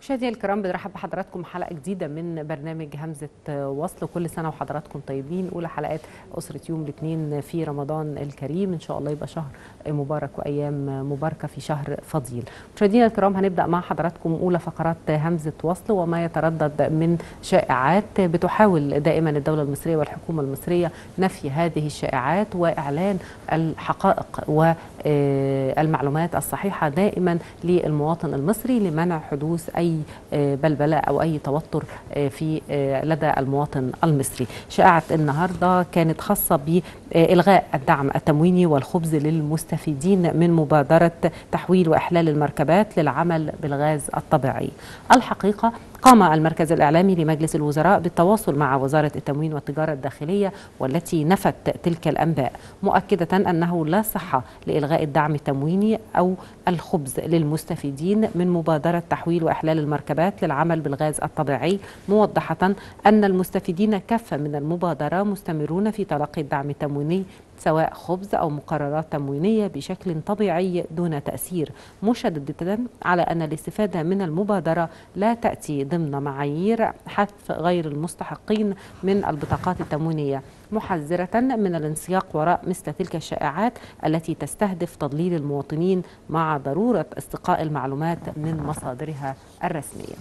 مشاهدينا الكرام بنرحب بحضراتكم حلقه جديده من برنامج همزه وصل كل سنه وحضراتكم طيبين اولى حلقات اسره يوم الاثنين في رمضان الكريم ان شاء الله يبقى شهر مبارك وايام مباركه في شهر فضيل مشاهدينا الكرام هنبدا مع حضراتكم اولى فقرات همزه وصل وما يتردد من شائعات بتحاول دائما الدوله المصريه والحكومه المصريه نفي هذه الشائعات واعلان الحقائق والمعلومات الصحيحه دائما للمواطن المصري لمنع حدوث اي بلبله او اي توتر في لدى المواطن المصري. شائعه النهارده كانت خاصه بالغاء الدعم التمويني والخبز للمستفيدين من مبادره تحويل واحلال المركبات للعمل بالغاز الطبيعي. الحقيقه قام المركز الإعلامي لمجلس الوزراء بالتواصل مع وزارة التموين والتجارة الداخلية والتي نفت تلك الأنباء مؤكدة أنه لا صحة لإلغاء الدعم التمويني أو الخبز للمستفيدين من مبادرة تحويل وإحلال المركبات للعمل بالغاز الطبيعي موضحة أن المستفيدين كافة من المبادرة مستمرون في تلقي الدعم التمويني سواء خبز أو مقررات تموينية بشكل طبيعي دون تأثير مشددا على أن الاستفادة من المبادرة لا تأتي ضمن معايير حذف غير المستحقين من البطاقات التموينية محذرة من الانسياق وراء مثل تلك الشائعات التي تستهدف تضليل المواطنين مع ضرورة استقاء المعلومات من مصادرها الرسمية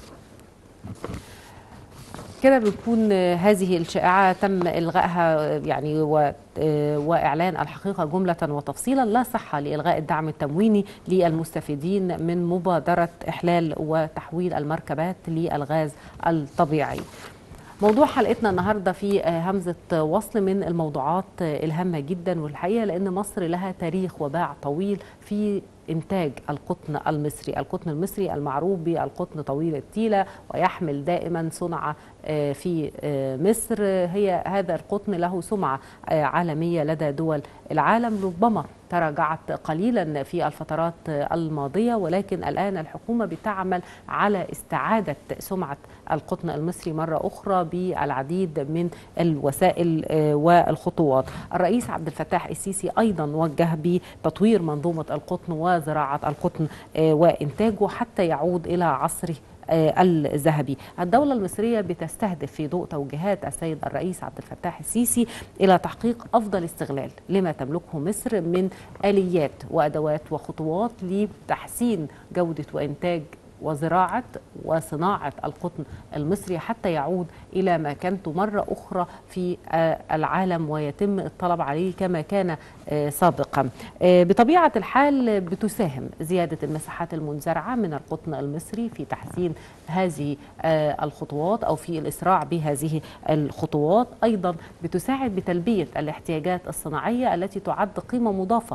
كده بيكون هذه الشائعة تم إلغائها يعني و واعلان الحقيقه جمله وتفصيلا لا صحه لالغاء الدعم التمويني للمستفيدين من مبادره احلال وتحويل المركبات للغاز الطبيعي. موضوع حلقتنا النهارده في همزه وصل من الموضوعات الهامه جدا والحقيقه لان مصر لها تاريخ وباع طويل في إنتاج القطن المصري القطن المصري المعروف بالقطن طويل التيلة ويحمل دائما صنع في مصر هي هذا القطن له سمعة عالمية لدى دول العالم ربما تراجعت قليلا في الفترات الماضية ولكن الآن الحكومة بتعمل على استعادة سمعة القطن المصري مرة أخرى بالعديد من الوسائل والخطوات الرئيس عبد الفتاح السيسي أيضا وجه بتطوير منظومة القطن وزراعة القطن وإنتاجه حتى يعود إلى عصره الذهبي الدولة المصرية بتستهدف في ضوء توجيهات السيد الرئيس عبد الفتاح السيسي إلى تحقيق أفضل استغلال لما تملكه مصر من آليات وأدوات وخطوات لتحسين جودة وإنتاج وزراعة وصناعة القطن المصري حتى يعود إلى مكانته مرة أخرى في العالم ويتم الطلب عليه كما كان سابقا بطبيعة الحال بتساهم زيادة المساحات المنزرعة من القطن المصري في تحسين هذه الخطوات أو في الإسراع بهذه الخطوات أيضا بتساعد بتلبية الاحتياجات الصناعية التي تعد قيمة مضافة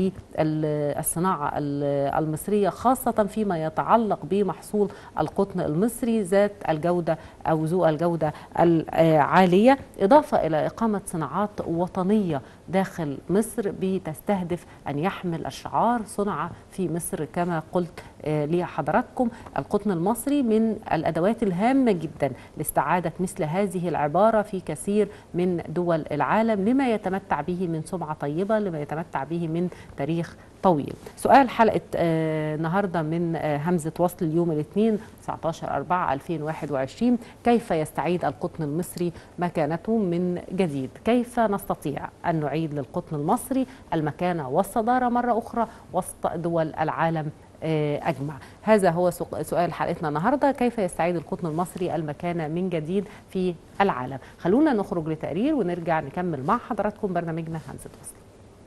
للصناعة المصرية خاصة فيما يتعلق بمحصول القطن المصري ذات الجودة أو ذو الجودة العالية إضافة إلى إقامة صناعات وطنية داخل مصر بتستهدف أن يحمل الشعار صنع في مصر كما قلت لحضراتكم القطن المصري من الأدوات الهامة جدا لاستعادة مثل هذه العبارة في كثير من دول العالم لما يتمتع به من سمعة طيبة لما يتمتع به من تاريخ طويل سؤال حلقة النهاردة من همزة وصل اليوم الاثنين 19 4 2021 كيف يستعيد القطن المصري مكانته من جديد كيف نستطيع أن نعيد للقطن المصري المكانة والصدارة مرة أخرى وسط دول العالم أجمع هذا هو سؤال حلقتنا النهاردة كيف يستعيد القطن المصري المكانة من جديد في العالم خلونا نخرج لتقرير ونرجع نكمل مع حضراتكم برنامجنا همزة وصل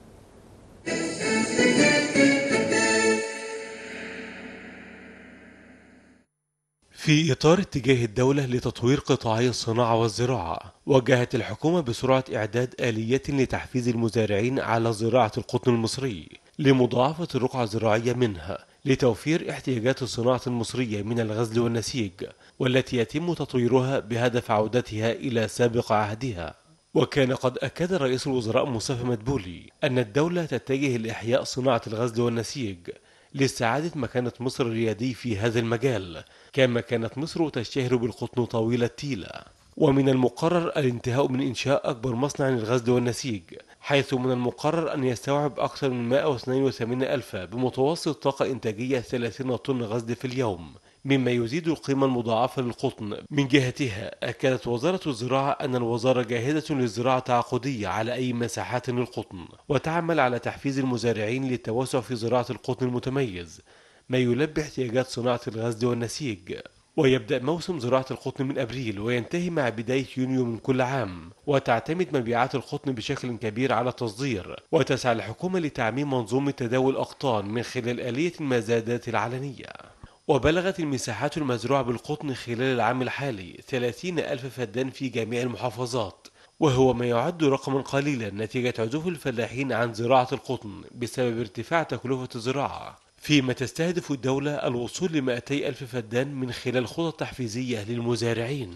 في إطار اتجاه الدولة لتطوير قطاعي الصناعة والزراعة وجهت الحكومة بسرعة إعداد آليات لتحفيز المزارعين على زراعة القطن المصري لمضاعفة الرقعة الزراعية منها لتوفير احتياجات الصناعة المصرية من الغزل والنسيج والتي يتم تطويرها بهدف عودتها إلى سابق عهدها وكان قد أكد رئيس الوزراء مصطفى مدبولي أن الدولة تتجه لإحياء صناعة الغزل والنسيج لاستعادة مكانة مصر الريادي في هذا المجال كما كانت مصر تشتهر بالقطن طويل التيلة ومن المقرر الانتهاء من إنشاء أكبر مصنع للغزل والنسيج حيث من المقرر أن يستوعب أكثر من 182 ألف بمتوسط طاقة إنتاجية 30 طن غزل في اليوم مما يزيد القيمة المضاعفة للقطن من جهتها أكدت وزارة الزراعة أن الوزارة جاهزة للزراعة تعاقدية على أي مساحات للقطن وتعمل على تحفيز المزارعين للتوسع في زراعة القطن المتميز ما يلبي احتياجات صناعة الغزل والنسيج ويبدأ موسم زراعة القطن من أبريل وينتهي مع بداية يونيو من كل عام وتعتمد مبيعات القطن بشكل كبير على التصدير وتسعى الحكومة لتعميم منظومة تداول الأقطان من خلال آلية المزادات العلنية وبلغت المساحات المزروعة بالقطن خلال العام الحالي 30 ألف فدان في جميع المحافظات وهو ما يعد رقما قليلا نتيجة عزوف الفلاحين عن زراعة القطن بسبب ارتفاع تكلفة الزراعة فيما تستهدف الدولة الوصول ل 200 ألف فدان من خلال خطط تحفيزية للمزارعين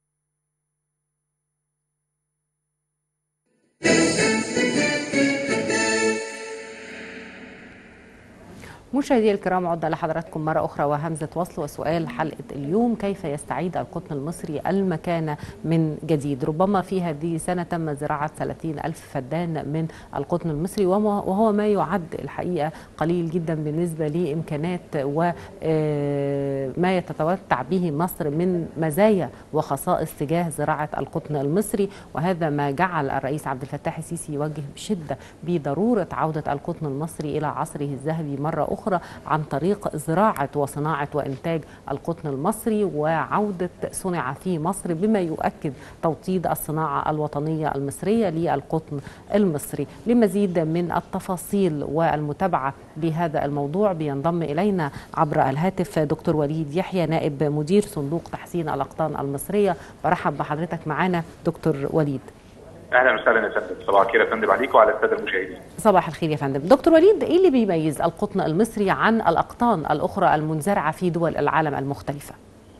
مشاهدي الكرام عدنا لحضراتكم مرة أخرى وهمزة وصل وسؤال حلقة اليوم كيف يستعيد القطن المصري المكانة من جديد ربما في هذه السنة تم زراعة 30 ألف فدان من القطن المصري وهو ما يعد الحقيقة قليل جدا بالنسبة لإمكانات وما يتتمتع به مصر من مزايا وخصائص تجاه زراعة القطن المصري وهذا ما جعل الرئيس عبد الفتاح السيسي يوجه بشدة بضرورة عودة القطن المصري إلى عصره الذهبي مرة أخرى أخرى عن طريق زراعة وصناعة وإنتاج القطن المصري وعودة صنع في مصر بما يؤكد توطيد الصناعة الوطنية المصرية للقطن المصري لمزيد من التفاصيل والمتابعة بهذا الموضوع بينضم إلينا عبر الهاتف دكتور وليد يحيى نائب مدير صندوق تحسين الأقطان المصرية برحب بحضرتك معنا دكتور وليد اهلا وسهلا يا فندم صباح الخير يا فندم عليكم وعلى الساده المشاهدين صباح الخير يا فندم دكتور وليد ايه اللي بيميز القطن المصري عن الاقطان الاخرى المنزرعه في دول العالم المختلفه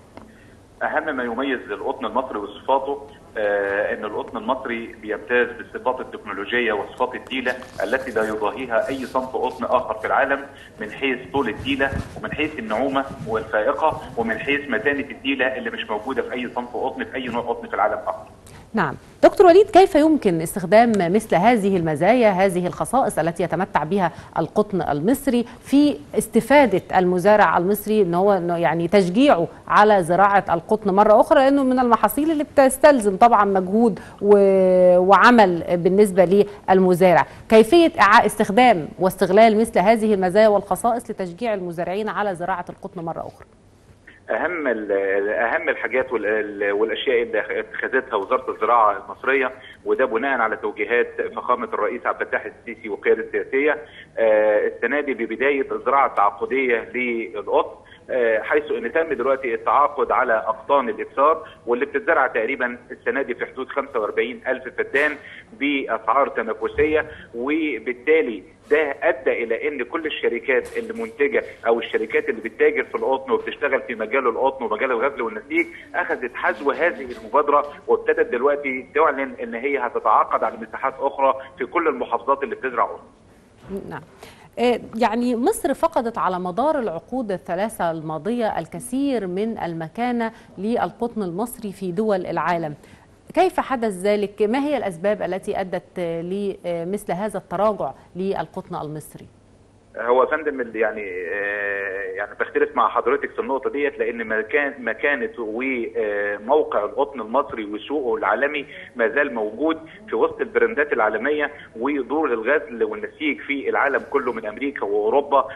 اهم ما يميز القطن المصري وصفاته آه ان القطن المصري بيمتاز بالصفات التكنولوجيه وصفات التيله التي لا يضاهيها اي صنف قطن اخر في العالم من حيث طول التيله ومن حيث النعومه والفائقه ومن حيث متانه التيله اللي مش موجوده في اي صنف قطن في اي نوع قطن في العالم اخر. نعم دكتور وليد كيف يمكن استخدام مثل هذه المزايا هذه الخصائص التي يتمتع بها القطن المصري في استفادة المزارع المصري ان هو يعني تشجيعه على زراعة القطن مرة أخرى لأنه من المحاصيل اللي بتستلزم طبعا مجهود وعمل بالنسبة للمزارع كيفية استخدام واستغلال مثل هذه المزايا والخصائص لتشجيع المزارعين على زراعة القطن مرة أخرى اهم اهم الحاجات والاشياء اللي اتخذتها وزاره الزراعه المصريه وده بناء على توجيهات فخامه الرئيس عبد الفتاح السيسي والقياده السياسيه السنه دي ببدايه الزراعه التعاقديه للقطن حيث ان تم دلوقتي التعاقد على اقطان الابصار واللي بتتزرع تقريبا السنه دي في حدود 45 الف فدان باسعار تنافسيه وبالتالي ده ادى الى ان كل الشركات اللي منتجه او الشركات اللي بتتاجر في القطن وبتشتغل في مجال القطن ومجال الغزل والنسيج اخذت حذو هذه المبادره وابتدت دلوقتي تعلن ان هي هتتعاقد على مساحات اخرى في كل المحافظات اللي بتزرع قطن. نعم. يعني مصر فقدت على مدار العقود الثلاثة الماضية الكثير من المكانة للقطن المصري في دول العالم كيف حدث ذلك؟ ما هي الأسباب التي أدت لمثل هذا التراجع للقطن المصري؟ هو فندم يعني يعني بختلف مع حضرتك في النقطه ديت لان مكان مكانه وموقع القطن المصري وسوقه العالمي ما زال موجود في وسط البراندات العالميه ودور الغزل والنسيج في العالم كله من امريكا واوروبا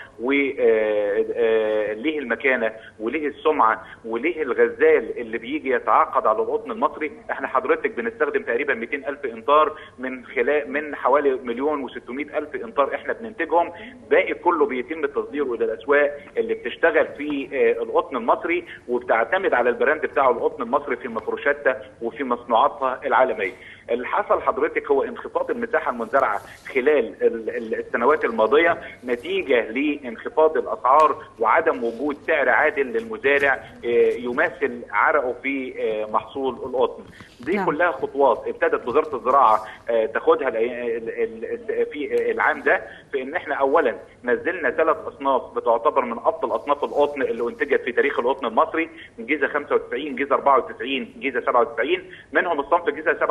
وليه المكانه وليه السمعه وليه الغزال اللي بيجي يتعاقد على القطن المصري احنا حضرتك بنستخدم تقريبا 200 الف انطار من خلال من حوالي مليون و600 الف انطار احنا بننتجهم باقي كله بيتم تصديره الى الاسواق اللي بتشتغل في القطن المصري وبتعتمد على البراند بتاعه القطن المصري في مفروشاتها وفي مصنوعاتها العالميه. اللي حصل حضرتك هو انخفاض المساحه المنزرعه خلال السنوات الماضيه نتيجه لانخفاض الاسعار وعدم وجود سعر عادل للمزارع يماثل عرقه في محصول القطن. دي نعم. كلها خطوات ابتدت وزاره الزراعه تاخدها في العام ده في ان احنا اولا نزلنا ثلاث اصناف بتعتبر من افضل اصناف القطن اللي انتجت في تاريخ القطن المصري جيزه 95 جيزه 94 جيزه 97 منهم الصنف جيزه 97 اللي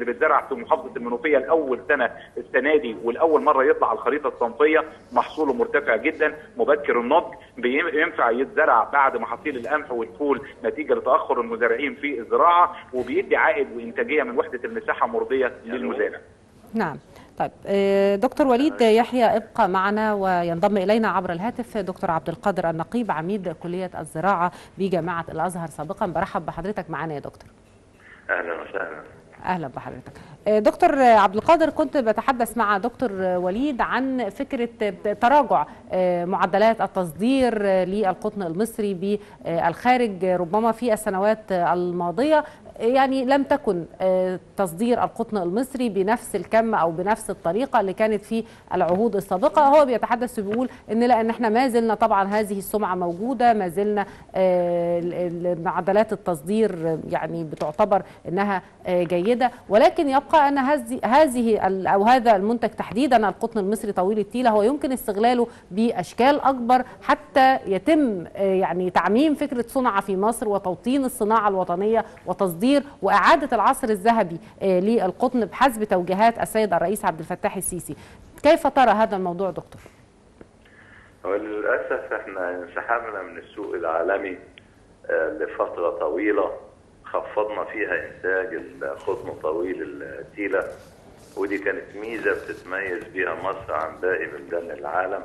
بيتزرع في محافظه المنوفيه لاول سنه السنه دي ولاول مره يطلع على الخريطه الصنفيه محصوله مرتفع جدا مبكر النضج بينفع يتزرع بعد محاصيل القمح والفول نتيجه لتاخر المزارعين في الزراعه وبيدي عائد وانتاجيه من وحده المساحه مرضيه للمزارع. نعم طيب دكتور وليد يحيى ابقى معنا وينضم الينا عبر الهاتف دكتور عبد القادر النقيب عميد كليه الزراعه بجامعه الازهر سابقا برحب بحضرتك معنا يا دكتور اهلا وسهلا اهلا بحضرتك دكتور عبد القادر كنت بتحدث مع دكتور وليد عن فكره تراجع معدلات التصدير للقطن المصري بالخارج ربما في السنوات الماضيه يعني لم تكن تصدير القطن المصري بنفس الكم او بنفس الطريقه اللي كانت في العهود السابقه هو بيتحدث وبيقول ان لا ان احنا ما زلنا طبعا هذه السمعه موجوده ما زلنا معدلات التصدير يعني بتعتبر انها جيده ولكن يبقى ان هذه هذه او هذا المنتج تحديدا القطن المصري طويل التيله هو يمكن استغلاله باشكال اكبر حتى يتم يعني تعميم فكره صنع في مصر وتوطين الصناعه الوطنيه وتصدير واعاده العصر الذهبي للقطن بحسب توجيهات السيد الرئيس عبد الفتاح السيسي كيف ترى هذا الموضوع دكتور وللاسف احنا انسحبنا من السوق العالمي لفتره طويله خفضنا فيها انتاج القطن طويل التيله ودي كانت ميزه بتتميز بها مصر عن باقي بلدان العالم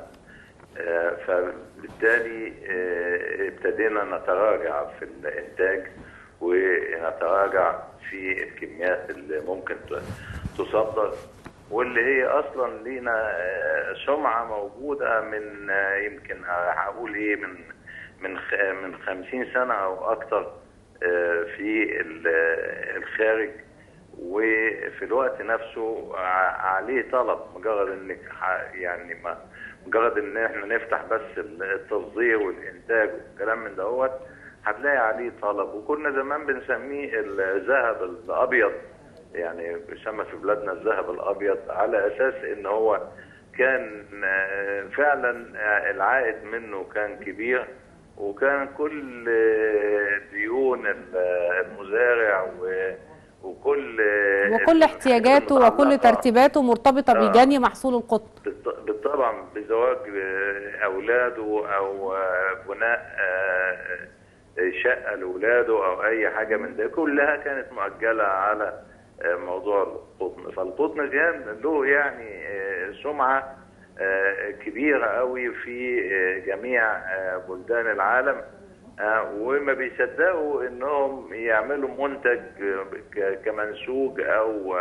فبالتالي ابتدينا نتراجع في الانتاج ونتراجع في الكميات اللي ممكن تصدر واللي هي اصلا لينا سمعه موجوده من يمكن هقول ايه من من من 50 سنه او اكثر في الخارج وفي الوقت نفسه عليه طلب مجرد انك يعني ما مجرد ان احنا نفتح بس التصدير والانتاج والكلام من دوت هتلاقي عليه طلب وكنا زمان بنسميه الذهب الابيض يعني بيسمى في بلادنا الذهب الابيض على اساس ان هو كان فعلا العائد منه كان كبير وكان كل ديون المزارع وكل وكل احتياجاته وكل ترتيباته مرتبطه آه بجني محصول القطن بالطبع بزواج اولاده او بناء شقه لاولاده او اي حاجه من ده كلها كانت مؤجله على موضوع القطن فالقطن كان له يعني سمعه كبيره قوي في جميع بلدان العالم وما بيصدقوا انهم يعملوا منتج كمنسوج او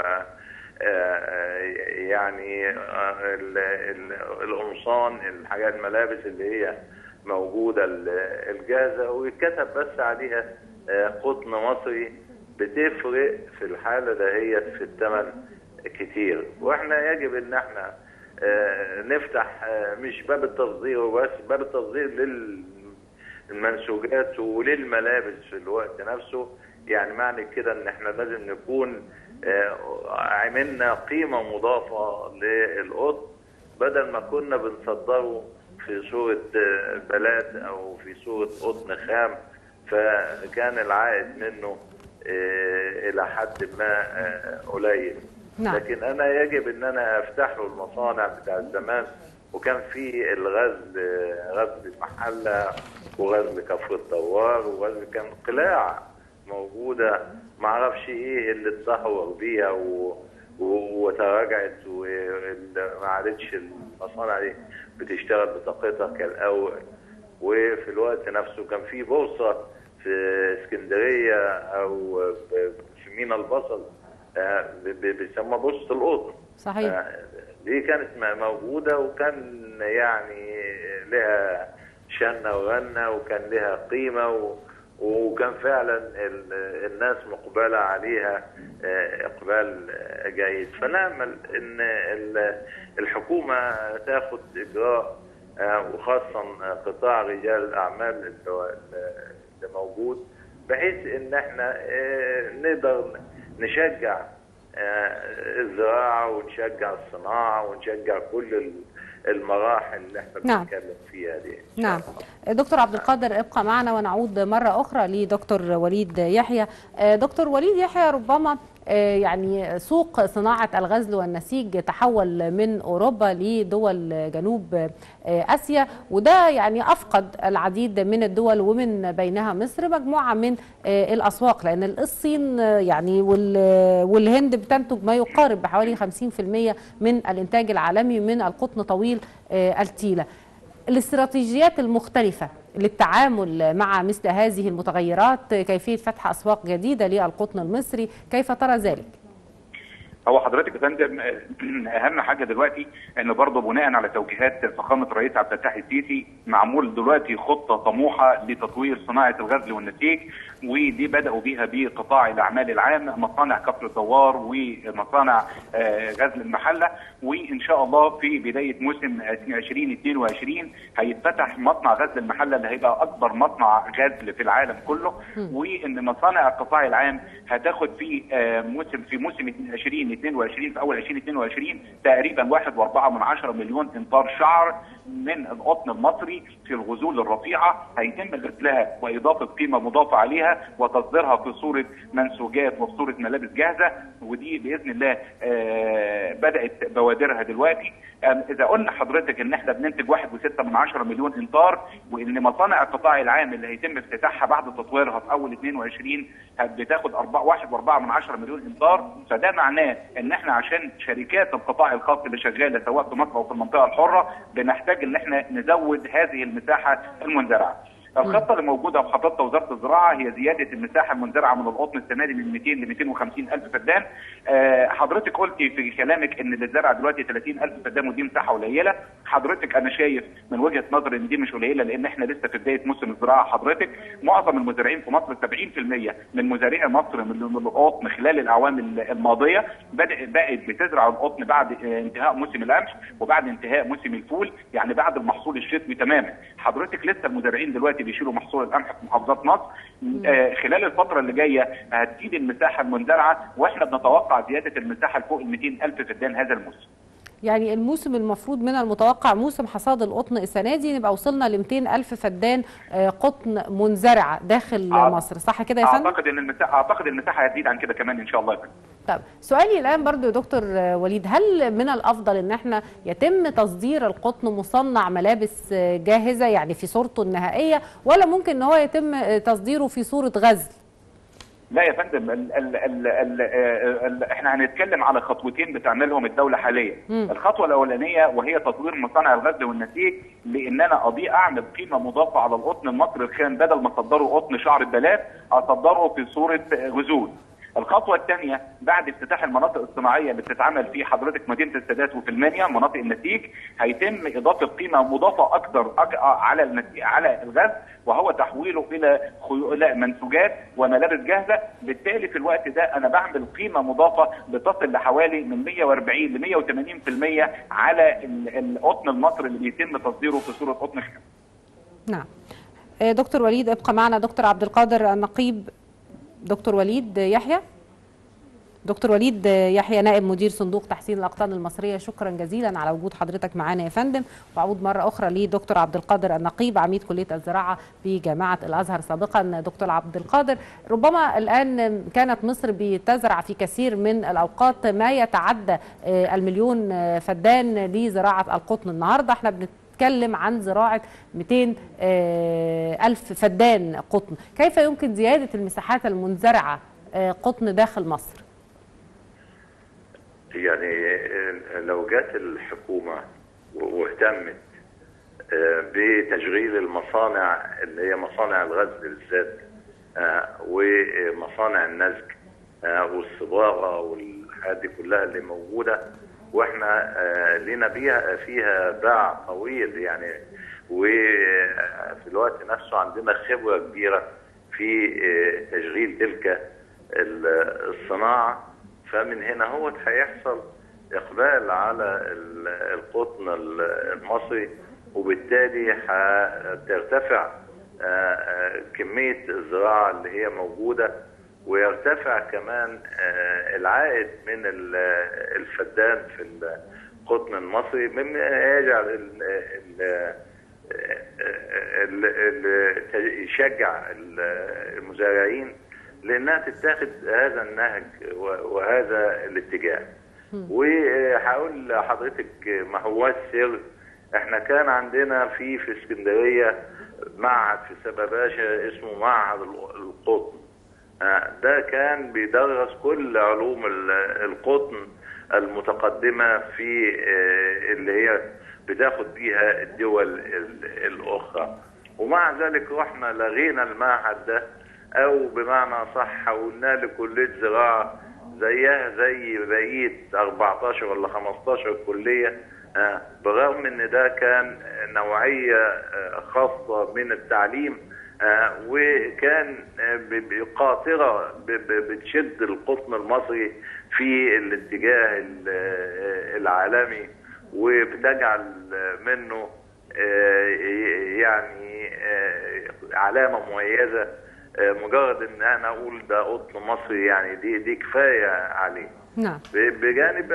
يعني القمصان الحاجات الملابس اللي هي موجوده الجاهزه ويتكتب بس عليها قطن مصري بتفرق في الحاله دهيت في الثمن كتير واحنا يجب ان احنا نفتح مش باب التصدير وبس باب التصدير للمنسوجات وللملابس في الوقت نفسه يعني معنى كده ان احنا لازم نكون عملنا قيمه مضافه للقطن بدل ما كنا بنصدره في صورة بلاد أو في صورة قطن خام فكان العائد منه إلى حد ما قليل نعم. لكن أنا يجب أن أنا أفتح له المصانع بتاع زمان وكان في الغزل غزل المحلة وغزل كفر الدوار وغزل كان قلاع موجودة معرفش إيه اللي اتدهور بيها و... وتراجعت وما عادتش المصانع دي بتشتغل بطاقتها كالاول وفي الوقت نفسه كان في بورصه في اسكندريه او في مينا البصل بيسموها بورصه القطن صحيح دي كانت موجوده وكان يعني لها شنه وغنه وكان لها قيمه و وكان فعلا الناس مقبله عليها اقبال جيد فنامل ان الحكومه تاخد اجراء وخاصه قطاع رجال الاعمال اللي موجود بحيث ان احنا نقدر نشجع الزراعه ونشجع الصناعه ونشجع كل المراحل اللي احنا نعم. بنتكلم فيها دي نعم دكتور عبد القادر ابقى معنا ونعود مرة أخرى لدكتور وليد يحيى دكتور وليد يحيى ربما يعني سوق صناعة الغزل والنسيج تحول من أوروبا لدول جنوب آسيا وده يعني أفقد العديد من الدول ومن بينها مصر مجموعة من الأسواق لأن الصين يعني والهند بتنتج ما يقارب بحوالي 50% من الإنتاج العالمي من القطن طويل التيلة الاستراتيجيات المختلفة للتعامل مع مثل هذه المتغيرات كيفية فتح أسواق جديدة للقطن المصري كيف ترى ذلك؟ هو حضرتك يا فندم اهم حاجه دلوقتي ان برضه بناء على توجيهات فخامه الرئيس عبد الفتاح السيسي معمول دلوقتي خطه طموحه لتطوير صناعه الغزل والنسيج ودي بداوا بيها بقطاع الاعمال العام مصانع كفر الدوار ومصانع غزل المحله وان شاء الله في بدايه موسم 2022 هيتفتح مصنع غزل المحله اللي هيبقى اكبر مصنع غزل في العالم كله وان مصانع القطاع العام هتاخد في موسم في موسم 20 2022 في اول 2022 تقريبا 1.4 من 10 مليون امتار شعر من القطن المصري في الغزول الرفيعه هيتم غسلها واضافه قيمه مضافه عليها وتصديرها في صوره منسوجات وفي صوره ملابس جاهزه ودي باذن الله آه بدات بوادرها دلوقتي اذا قلنا حضرتك ان احنا بننتج 1.6 من 10 مليون امتار وان مصانع القطاع العام اللي هيتم افتتاحها بعد تطويرها في اول 22 بتاخد 1.4 من 10 مليون امتار فده معناه ان احنا عشان شركات القطاع الخاص اللي شغاله سواء في مصر او في المنطقه الحره بنحتاج ان احنا نزود هذه المساحه المنزرعه. الخطه اللي موجوده وحاططها وزاره الزراعه هي زياده المساحه المنزرعه من القطن السنه دي من 200 ل 250 الف فدان آه حضرتك قلتي في كلامك ان اللي اتزرع دلوقتي 30 الف فدان ودي مساحه قليله حضرتك انا شايف من وجهه نظري ان دي مش قليله لان احنا لسه في بدايه موسم الزراعه حضرتك معظم المزارعين في مصر 70% من مزارعي مصر من القطن خلال الاعوام الماضيه بدأ بقت بتزرع القطن بعد انتهاء موسم القمح وبعد انتهاء موسم الفول يعني بعد المحصول الشتوي تماما حضرتك لسه المزارعين دلوقتي بيشيلوا محصول القمح في محافظات مصر آه خلال الفتره اللي جايه هتزيد المساحه المنزرعه واحنا بنتوقع زياده المساحه لفوق ال 200 الف فدان هذا الموسم يعني الموسم المفروض من المتوقع موسم حصاد القطن السنه دي نبقى وصلنا ل 200 الف فدان قطن منزرعه داخل أعتقد مصر صح كده يا فندم؟ اعتقد ان المساحه اعتقد المساحه هتزيد عن كده كمان ان شاء الله يا فندم. طب سؤالي الان برضو يا دكتور وليد هل من الافضل ان احنا يتم تصدير القطن مصنع ملابس جاهزه يعني في صورته النهائيه ولا ممكن ان هو يتم تصديره في صوره غزل؟ لا يا فندم ال ال ال ال ال احنا هنتكلم على خطوتين بتعملهم الدوله حاليا م. الخطوه الاولانيه وهي تطوير مصانع الغزل والنسيج لان انا اضيء اعمل قيمه مضافه على القطن المصري الخام بدل ما اصدره قطن شعر البلاد اصدره في صوره غزول الخطوه الثانيه بعد افتتاح المناطق الصناعيه اللي بتتعمل في حضرتك مدينه السادات وفي المنيا مناطق النسيج هيتم اضافه قيمه مضافه اكثر على النسيج على الغاز وهو تحويله الى الى منسوجات وملابس جاهزه بالتالي في الوقت ده انا بعمل قيمه مضافه بتصل لحوالي من 140 ل 180% على القطن المصري اللي بيتم تصديره في صوره قطن خام. نعم. دكتور وليد ابقى معنا دكتور عبد القادر النقيب دكتور وليد يحيى دكتور وليد يحيى نائب مدير صندوق تحسين الاقطان المصريه شكرا جزيلا على وجود حضرتك معانا يا فندم واعود مره اخرى لدكتور عبد القادر النقيب عميد كليه الزراعه بجامعه الازهر سابقا دكتور عبد القادر ربما الان كانت مصر بتزرع في كثير من الاوقات ما يتعدى المليون فدان لزراعه القطن النهارده احنا بنت بنتكلم عن زراعة 200 ألف فدان قطن كيف يمكن زيادة المساحات المنزرعة قطن داخل مصر يعني لو جت الحكومة واهتمت بتشغيل المصانع اللي هي مصانع الغزل بالذات ومصانع النسج والصباغة والحاجات دي كلها اللي موجودة واحنا آه لنا بيها فيها باع طويل يعني وفي الوقت نفسه عندنا خبره كبيره في آه تشغيل تلك الصناعه فمن هنا هو هيحصل اقبال على القطن المصري وبالتالي هترتفع آه كميه الزراعه اللي هي موجوده ويرتفع كمان العائد من الفدان في القطن المصري مما يجعل يشجع المزارعين لانها تتاخد هذا النهج و- وهذا الاتجاه وهقول لحضرتك ما هواش سر احنا كان عندنا في في اسكندريه معهد في سباباشا اسمه معهد ال- القطن آه، ده كان بيدرس كل علوم ال- القطن المتقدمه في آه، اللي هي بتاخد بيها الدول ال- الاخرى ومع ذلك رحنا لغينا المعهد ده او بمعنى صح حولناه لكليه زراعه زيها زي بقيه 14 ولا 15 كليه آه، برغم ان ده كان نوعيه آه، خاصه من التعليم آه، وكان آه، ب- ب- قاطره ب- ب- بتشد القطن المصري في الاتجاه ال- آه، العالمي وبتجعل منه آه، يعني آه، علامه مميزه آه، مجرد ان انا اقول ده قطن مصري يعني دي دي كفايه عليه نعم ب- بجانب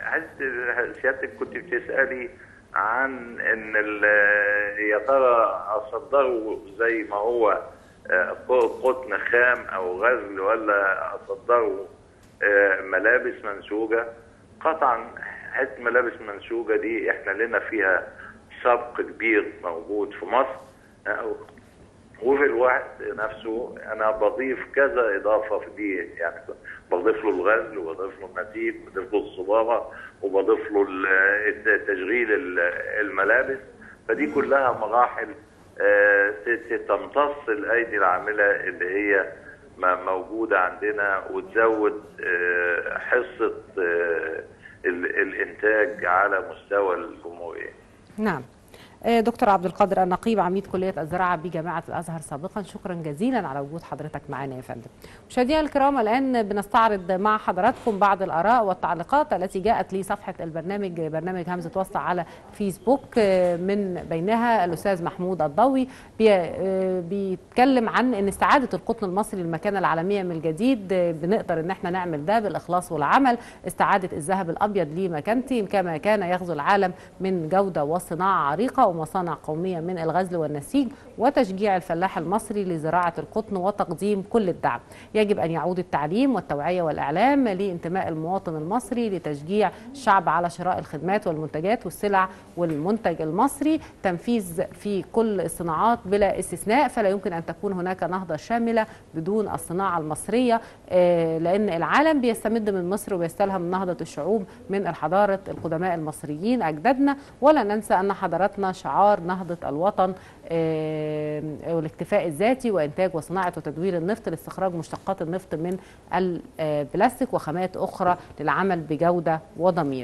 حس سيادتك كنت بتسالي عن ان ال- يا ترى اصدره زي ما هو آه، قطن خام او غزل ولا اصدره آه، ملابس منسوجه قطعا حته ملابس منسوجه دي احنا لنا فيها سبق كبير موجود في مصر آه، وفي الوقت نفسه انا بضيف كذا اضافه في دي يعني بضيف له الغزل وبضيف له النسيج وبضيف له الصباغه وبضيف له ال- تشغيل ال- الملابس فدي كلها مراحل آه، ت- ت- تمتص الايدي العامله اللي هي م- موجوده عندنا وتزود آه، حصه آه، ال- الانتاج على مستوى الجمهوريه نعم آه، دكتور عبد القادر النقيب عميد كلية الزراعة بجامعة الأزهر سابقا شكرا جزيلا على وجود حضرتك معنا يا فندم مشاهدينا الكرام الآن بنستعرض مع حضراتكم بعض الآراء والتعليقات التي جاءت لصفحة البرنامج برنامج همزة وسط على فيسبوك آه، من بينها الأستاذ محمود الضوي بي- آه، بيتكلم عن أن استعادة القطن المصري للمكانة العالمية من جديد آه، بنقدر أن احنا نعمل ده بالإخلاص والعمل استعادة الذهب الأبيض لمكانته كما كان يغزو العالم من جودة وصناعة عريقة ومصانع قومية من الغزل والنسيج وتشجيع الفلاح المصري لزراعة القطن وتقديم كل الدعم يجب أن يعود التعليم والتوعية والإعلام لانتماء المواطن المصري لتشجيع الشعب على شراء الخدمات والمنتجات والسلع والمنتج المصري تنفيذ في كل الصناعات بلا استثناء فلا يمكن أن تكون هناك نهضة شاملة بدون الصناعة المصرية آه، لأن العالم بيستمد من مصر وبيستلهم نهضة الشعوب من الحضارة القدماء المصريين أجدادنا ولا ننسى أن حضارتنا شعار نهضة الوطن آه، والاكتفاء الذاتي وإنتاج وصناعة وتدوير النفط لاستخراج مشتقات النفط من البلاستيك وخامات أخرى للعمل بجودة وضمير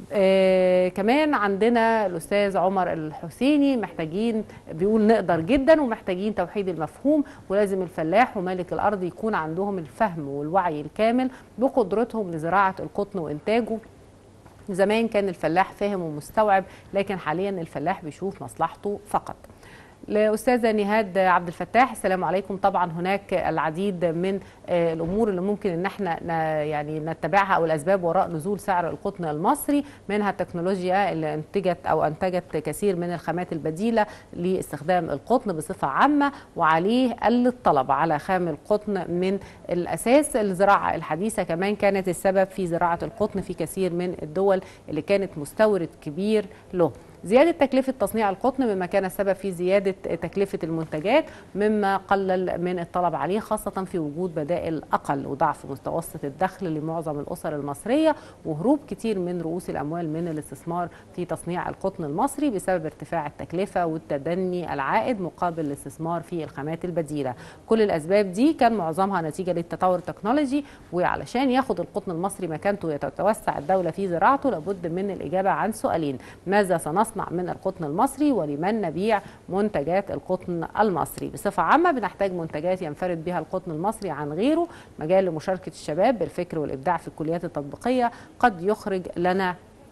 آه كمان عندنا الأستاذ عمر الحسيني محتاجين بيقول نقدر جدا ومحتاجين توحيد المفهوم ولازم الفلاح ومالك الأرض يكون عندهم الفهم والوعي الكامل بقدرتهم لزراعة القطن وإنتاجه زمان كان الفلاح فاهم ومستوعب لكن حاليا الفلاح بيشوف مصلحته فقط لأستاذة نهاد عبد الفتاح السلام عليكم طبعا هناك العديد من آه، الأمور اللي ممكن أن احنا ن- يعني نتبعها أو الأسباب وراء نزول سعر القطن المصري منها التكنولوجيا اللي انتجت أو أنتجت كثير من الخامات البديلة لاستخدام القطن بصفة عامة وعليه قل الطلب على خام القطن من الأساس الزراعة الحديثة كمان كانت السبب في زراعة القطن في كثير من الدول اللي كانت مستورد كبير له زيادة تكلفة تصنيع القطن مما كان السبب في زيادة تكلفة المنتجات مما قلل من الطلب عليه خاصة في وجود بدائل أقل وضعف متوسط الدخل لمعظم الأسر المصرية وهروب كتير من رؤوس الأموال من الاستثمار في تصنيع القطن المصري بسبب ارتفاع التكلفة والتدني العائد مقابل الاستثمار في الخامات البديلة كل الأسباب دي كان معظمها نتيجة للتطور التكنولوجي وعلشان ياخد القطن المصري مكانته وتتوسع الدولة في زراعته لابد من الإجابة عن سؤالين ماذا سنصنع من القطن المصري ولمن نبيع منتجات القطن المصري بصفة عامة بنحتاج منتجات ينفرد بها القطن المصري عن غيره مجال لمشاركة الشباب بالفكر والإبداع في الكليات التطبيقية قد يخرج لنا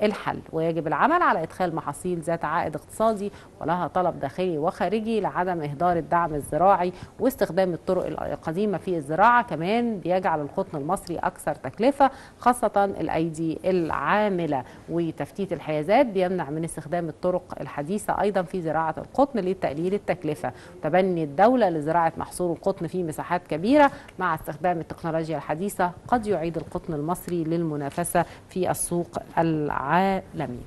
الحل ويجب العمل على إدخال محاصيل ذات عائد اقتصادي ولها طلب داخلي وخارجي لعدم إهدار الدعم الزراعي واستخدام الطرق القديمة في الزراعة كمان بيجعل القطن المصري أكثر تكلفة خاصة الأيدي العاملة وتفتيت الحيازات بيمنع من استخدام الطرق الحديثة أيضا في زراعة القطن لتقليل التكلفة تبني الدولة لزراعة محصول القطن في مساحات كبيرة مع استخدام التكنولوجيا الحديثة قد يعيد القطن المصري للمنافسة في السوق العالمي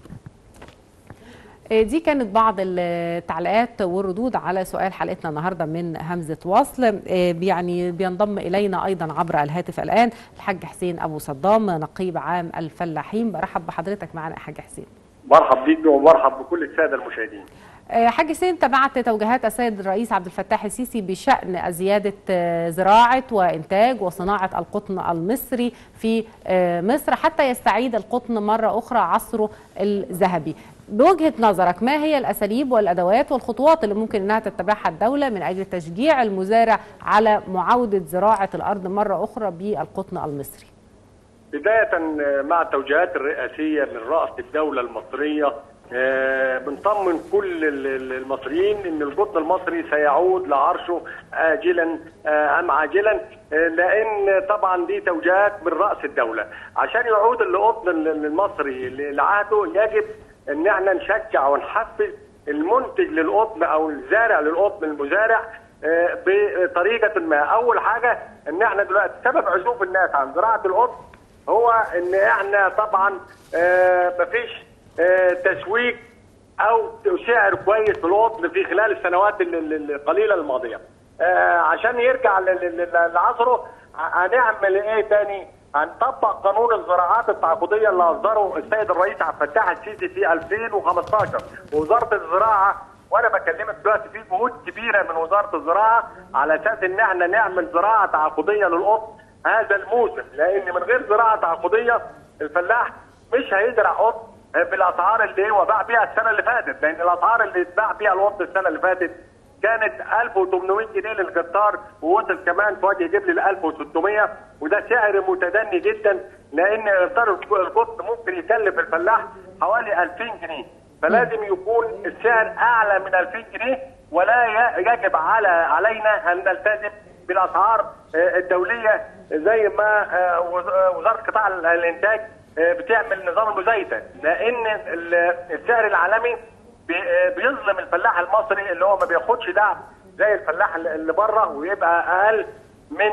دي كانت بعض التعليقات والردود على سؤال حلقتنا النهارده من همزه وصل يعني بينضم الينا ايضا عبر الهاتف الان الحاج حسين ابو صدام نقيب عام الفلاحين برحب بحضرتك معنا يا حاج حسين مرحب بيك ومرحب بكل الساده المشاهدين حاج حسين تبعت توجيهات السيد الرئيس عبد الفتاح السيسي بشان زياده زراعه وانتاج وصناعه القطن المصري في مصر حتى يستعيد القطن مره اخرى عصره الذهبي. بوجهه نظرك ما هي الاساليب والادوات والخطوات اللي ممكن انها تتبعها الدوله من اجل تشجيع المزارع على معاوده زراعه الارض مره اخرى بالقطن المصري؟ بدايه مع التوجيهات الرئاسيه من راس الدوله المصريه بنطمن كل المصريين ان القطن المصري سيعود لعرشه اجلا ام عاجلا لان طبعا دي توجيهات من راس الدوله عشان يعود القطن المصري لعهده يجب ان احنا نشجع ونحفز المنتج للقطن او الزارع للقطن المزارع بطريقه ما اول حاجه ان احنا دلوقتي سبب عزوف الناس عن زراعه القطن هو ان احنا طبعا مفيش تسويق او سعر كويس للقطن في خلال السنوات القليله الماضيه عشان يرجع لعصره هنعمل ايه تاني هنطبق قانون الزراعات التعاقديه اللي اصدره السيد الرئيس عبد الفتاح السيسي في 2015 ووزاره الزراعه وانا بكلمك دلوقتي في جهود كبيره من وزاره الزراعه على اساس ان احنا نعمل زراعه تعاقديه للقطن هذا الموسم لان من غير زراعه تعاقديه الفلاح مش هيزرع قطن بالاسعار اللي هو باع بيها السنه اللي فاتت لان الاسعار اللي اتباع بيها القطن السنه اللي فاتت كانت 1800 جنيه للقطار ووصل كمان في وجه جبل ل 1600 وده سعر متدني جدا لان قطار القطن ممكن يكلف الفلاح حوالي 2000 جنيه فلازم يكون السعر اعلى من 2000 جنيه ولا يجب على علينا ان نلتزم بالاسعار الدوليه زي ما وزاره قطاع الانتاج بتعمل نظام المزايده لان السعر العالمي بيظلم الفلاح المصري اللي هو ما بياخدش دعم زي الفلاح اللي بره ويبقى اقل من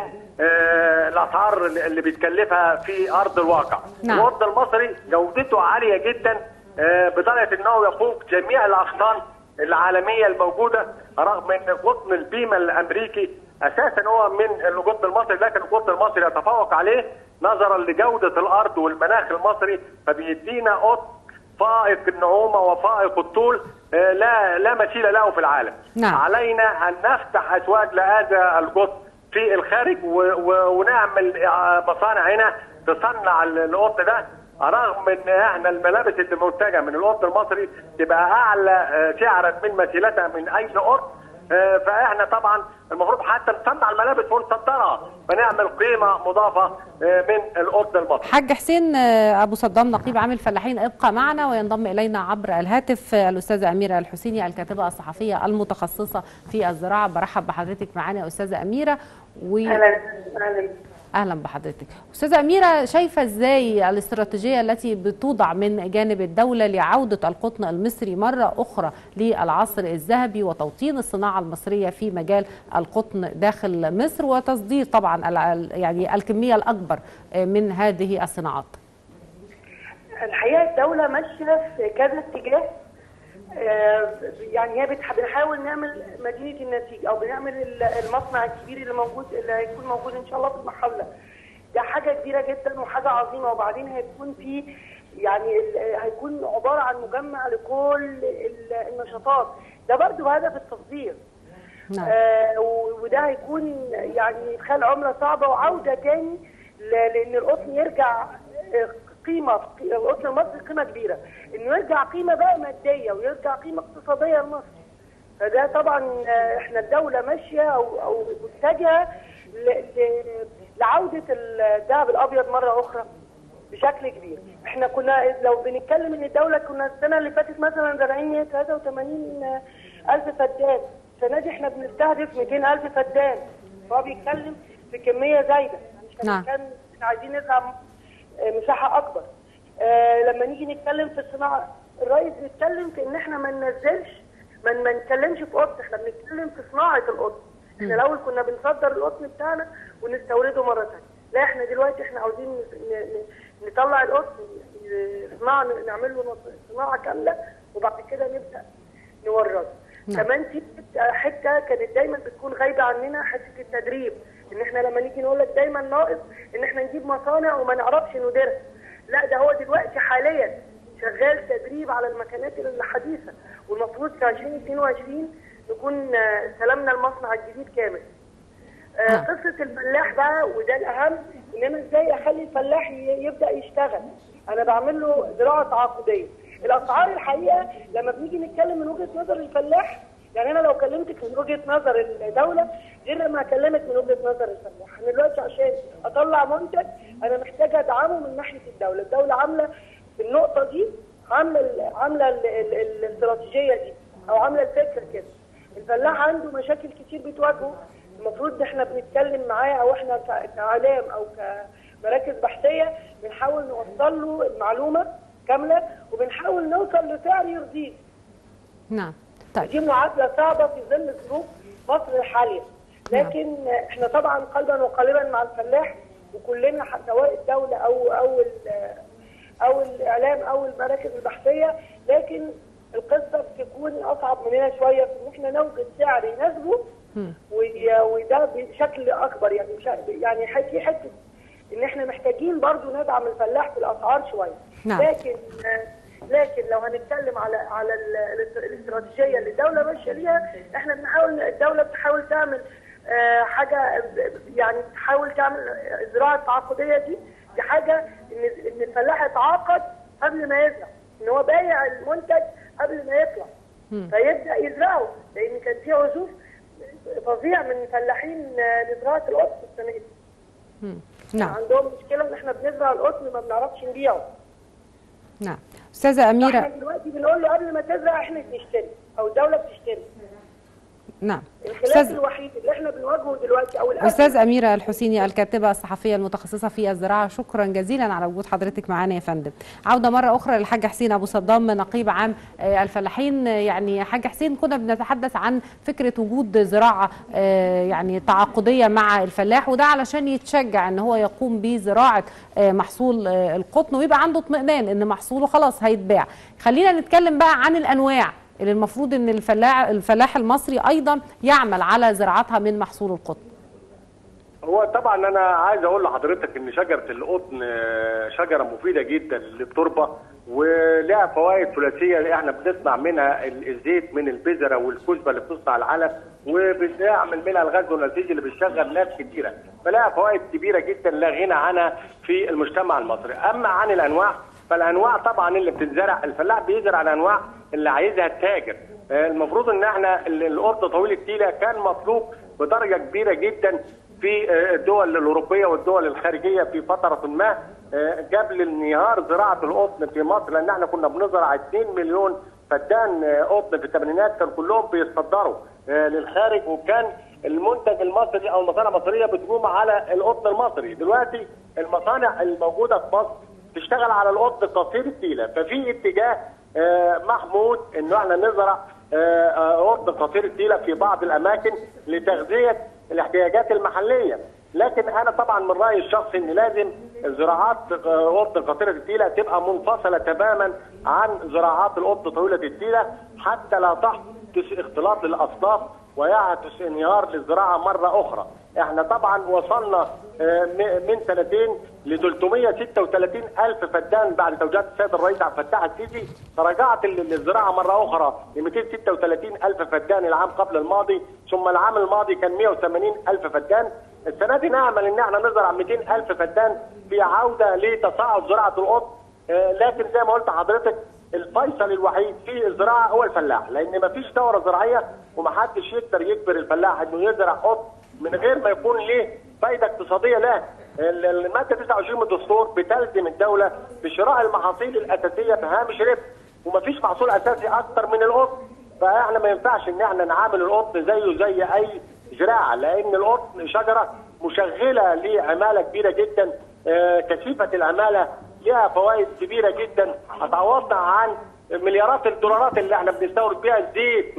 الاسعار اللي بيتكلفها في ارض الواقع. نعم. الوطن المصري جودته عاليه جدا بدرجه انه يفوق جميع الاقطان العالميه الموجوده رغم ان قطن البيمه الامريكي اساسا هو من القطن المصري لكن القطن المصري يتفوق عليه نظرا لجوده الارض والمناخ المصري فبيدينا قطن فائق النعومه وفائق الطول لا لا مثيل له في العالم. نعم. علينا ان نفتح اسواق لهذا القطن في الخارج ونعمل مصانع هنا تصنع القطن ده رغم ان احنا الملابس اللي منتجه من القطن المصري تبقى اعلى سعرا من مثيلتها من اي قطن فاحنا طبعا المفروض حتى نصنع الملابس ونصدرها فنعمل قيمه مضافه من القطن المصري. حاج حسين ابو صدام نقيب عام الفلاحين ابقى معنا وينضم الينا عبر الهاتف الاستاذه اميره الحسيني الكاتبه الصحفيه المتخصصه في الزراعه برحب بحضرتك معانا يا استاذه اميره و... اهلا اهلا اهلا بحضرتك استاذه اميره شايفه ازاي الاستراتيجيه التي بتوضع من جانب الدوله لعوده القطن المصري مره اخرى للعصر الذهبي وتوطين الصناعه المصريه في مجال القطن داخل مصر وتصدير طبعا يعني الكميه الاكبر من هذه الصناعات الحقيقه الدوله ماشيه في كذا اتجاه يعني هي بنحاول نعمل مدينه النسيج او بنعمل المصنع الكبير اللي موجود اللي هيكون موجود ان شاء الله في المحله ده حاجه كبيره جدا وحاجه عظيمه وبعدين هيكون في يعني هيكون عباره عن مجمع لكل النشاطات ده برضه هدف التصدير نعم. آه وده هيكون يعني ادخال عمله صعبه وعوده تاني لان القطن يرجع قيمه القطن المصري قيمه كبيره انه يرجع قيمه بقى ماديه ويرجع قيمه اقتصاديه لمصر فده طبعا احنا الدوله ماشيه او او متجهه لعوده الذهب الابيض مره اخرى بشكل كبير احنا كنا لو بنتكلم ان الدوله كنا السنه اللي فاتت مثلا زارعين 183 الف فدان السنه دي احنا بنستهدف 200 الف فدان فهو بيتكلم في كميه زايده مش نعم. كان احنا عايزين نزرع آه، مساحه اكبر آه لما نيجي نتكلم في الصناعه الرئيس بيتكلم في ان احنا ما ننزلش ما ما نتكلمش في قطن احنا بنتكلم في صناعه القطن احنا الاول كنا بنصدر القطن بتاعنا ونستورده مره ثانيه لا احنا دلوقتي احنا عاوزين ن- ن- نطلع القطن ن- صناعه نعمل له نص- صناعه كامله وبعد كده نبدا نورده نعم. كمان في حته كانت دايما بتكون غايبه عننا حته التدريب ان احنا لما نيجي نقول لك دايما ناقص ان احنا نجيب مصانع وما نعرفش نديرها لا ده هو دلوقتي حاليا شغال تدريب على المكانات الحديثه والمفروض في 2022 نكون آه، استلمنا المصنع الجديد كامل آه، نعم. قصه الفلاح بقى وده الاهم ان انا ازاي اخلي الفلاح ي- يبدا يشتغل انا بعمل له زراعه تعاقديه الاسعار الحقيقه لما بنيجي نتكلم من وجهه نظر الفلاح يعني انا لو كلمتك من وجهه نظر الدوله غير لما اكلمك من وجهه نظر الفلاح انا دلوقتي عشان اطلع منتج انا محتاجه ادعمه من ناحيه الدوله الدوله عامله في النقطه دي عامله ال- عامله ال- ال- ال- الاستراتيجيه دي او عامله الفكره كده الفلاح عنده مشاكل كتير بتواجهه المفروض ان احنا بنتكلم معاه او احنا ك- كاعلام او كمراكز بحثيه بنحاول نوصل له المعلومه كامله وبنحاول نوصل لسعر يرضيه نعم طيب دي معادله صعبه في ظل ظروف مصر الحاليه لكن احنا طبعا قلبا وقالبا مع الفلاح وكلنا ح- سواء الدوله او او ال- او الاعلام او المراكز البحثيه لكن القصه بتكون اصعب مننا شويه في ان احنا نوجد سعر يناسبه وي- وده بشكل اكبر يعني مش يعني ح- في حته ان احنا محتاجين برضو ندعم الفلاح في الاسعار شويه نعم. لكن لكن لو هنتكلم على على ال- ال- الاستراتيجيه اللي الدوله ماشيه ليها احنا بنحاول الدوله بتحاول تعمل آه، حاجه يعني بتحاول تعمل الزراعه التعاقديه دي دي حاجه ان ان الفلاح يتعاقد قبل ما يزرع ان هو بايع المنتج قبل ما يطلع فيبدا يزرعه لان كان في عزوف فظيع من فلاحين آه، لزراعه القطن السنه دي نعم عندهم مشكله ان احنا بنزرع القطن ما بنعرفش نبيعه نعم استاذه اميره احنا دلوقتي بنقول له قبل ما تزرع احنا بنشتري او الدوله بتشتري نعم الخلاف استاذ الوحيد اللي احنا بنواجهه دلوقتي او الأزمة استاذ اميره الحسيني الكاتبه الصحفيه المتخصصه في الزراعه شكرا جزيلا على وجود حضرتك معانا يا فندم عوده مره اخرى للحاج حسين ابو صدام نقيب عام آه، الفلاحين آه، يعني حاج حسين كنا بنتحدث عن فكره وجود زراعه آه، يعني تعاقديه مع الفلاح وده علشان يتشجع ان هو يقوم بزراعه آه، محصول آه، القطن ويبقى عنده اطمئنان ان محصوله خلاص هيتباع خلينا نتكلم بقى عن الانواع اللي المفروض ان الفلاح الفلاح المصري ايضا يعمل على زراعتها من محصول القطن هو طبعا انا عايز اقول لحضرتك ان شجره القطن آه، شجره مفيده جدا للتربه ولها فوائد ثلاثيه احنا بنصنع منها ال- الزيت من البذره والكزبه اللي بتصنع العلف وبنعمل منها الغاز والنسيج اللي بيشغل ناس كتيره فلها فوائد كبيره جدا لا غنى عنها في المجتمع المصري اما عن الانواع فالانواع طبعا اللي بتنزرع الفلاح بيزرع الانواع اللي عايزها التاجر آه، المفروض ان احنا ال- القطن طويل التيله كان مطلوب بدرجه كبيره جدا في آه، الدول الاوروبيه والدول الخارجيه في فتره ما آه، قبل انهيار زراعه القطن في مصر لان احنا كنا بنزرع 2 مليون فدان آه، قطن في الثمانينات كان كلهم بيتصدروا آه، للخارج وكان المنتج المصري او المصانع المصريه بتقوم على القطن المصري دلوقتي المصانع الموجوده في مصر تشتغل على القطن قصير التيله ففي اتجاه آه، محمود انه احنا نزرع آه، آه، قطن قصير التيله في بعض الاماكن لتغذيه الاحتياجات المحليه لكن انا طبعا من رايي الشخصي ان لازم زراعات آه، قطن قصيره التيله تبقى منفصله تماما عن زراعات القطن طويله التيله حتى لا تحدث اختلاط للاصناف ويحدث انهيار للزراعه مره اخرى. احنا طبعا وصلنا آه، م- من سنتين ل 336 الف فدان بعد توجيهات السيد الرئيس عبد الفتاح السيسي فرجعت ال- الزراعه مره اخرى ل 236 الف فدان العام قبل الماضي ثم العام الماضي كان 180 الف فدان السنه دي نامل ان احنا نزرع 200 الف فدان في عوده لتصاعد زراعه القطن آه، لكن زي ما قلت لحضرتك الفيصل الوحيد في الزراعه هو الفلاح لان مفيش دوره زراعيه ومحدش يقدر يجبر الفلاح انه يزرع قطن من غير ما يكون ليه فايده اقتصاديه له ال- الماده 29 من الدستور بتلزم الدوله بشراء المحاصيل الاساسيه بهامش ربح ومفيش محصول اساسي اكتر من القطن فاحنا ما ينفعش ان احنا نعامل القطن زيه زي اي زراعه لان القطن شجره مشغله لعماله كبيره جدا آه، كثيفه العماله لها فوائد كبيره جدا هتعوضنا عن مليارات الدولارات اللي احنا بنستورد بيها الزيت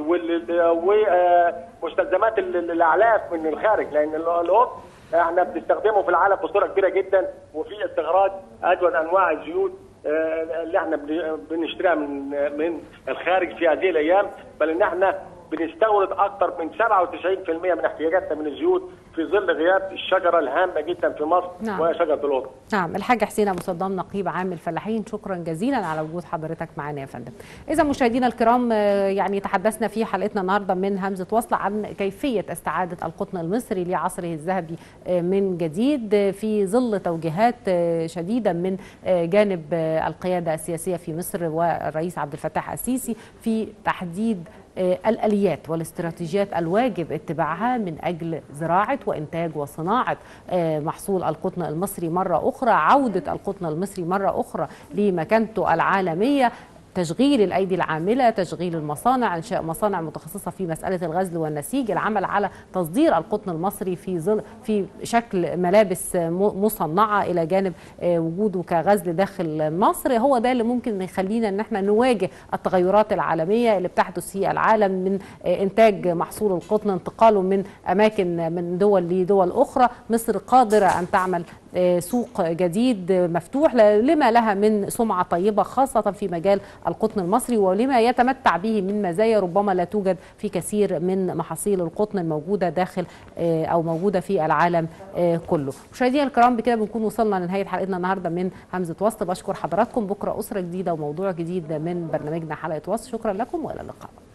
ومستلزمات الاعلاف من الخارج لان ال- القطن احنا بنستخدمه في العالم بصوره كبيره جدا وفي استخراج اجود انواع الزيوت آه، اللي احنا بن- بنشتريها من من الخارج في هذه الايام بل ان احنا بنستورد اكثر من 97% من احتياجاتنا من الزيوت في ظل غياب الشجره الهامه جدا في مصر نعم. وهي شجره القطن. نعم الحاج حسين ابو صدام نقيب عام الفلاحين شكرا جزيلا على وجود حضرتك معنا يا فندم. اذا مشاهدينا الكرام آه، يعني تحدثنا في حلقتنا النهارده من همزه وصل عن كيفيه استعاده القطن المصري لعصره الذهبي آه، من جديد آه، في ظل توجيهات آه، شديده من آه، جانب آه، القياده السياسيه في مصر والرئيس عبد الفتاح السيسي في تحديد آه، الاليات والاستراتيجيات الواجب اتباعها من اجل زراعه وانتاج وصناعه آه، محصول القطن المصري مره اخرى عوده القطن المصري مره اخرى لمكانته العالميه تشغيل الايدي العامله، تشغيل المصانع، انشاء مصانع متخصصه في مساله الغزل والنسيج، العمل على تصدير القطن المصري في ظل في شكل ملابس م- مصنعه الى جانب آه، وجوده كغزل داخل مصر، هو ده اللي ممكن يخلينا ان احنا نواجه التغيرات العالميه اللي بتحدث في العالم من آه، انتاج محصول القطن انتقاله من اماكن من دول لدول اخرى، مصر قادره ان تعمل آه، سوق جديد آه، مفتوح ل- لما لها من سمعه طيبه خاصه في مجال القطن المصري ولما يتمتع به من مزايا ربما لا توجد في كثير من محاصيل القطن الموجوده داخل آه، او موجوده في العالم آه، كله. مشاهدينا الكرام بكده بنكون وصلنا لنهايه حلقتنا النهارده من همزه وسط بشكر حضراتكم بكره اسره جديده وموضوع جديد من برنامجنا حلقه وسط شكرا لكم والى اللقاء.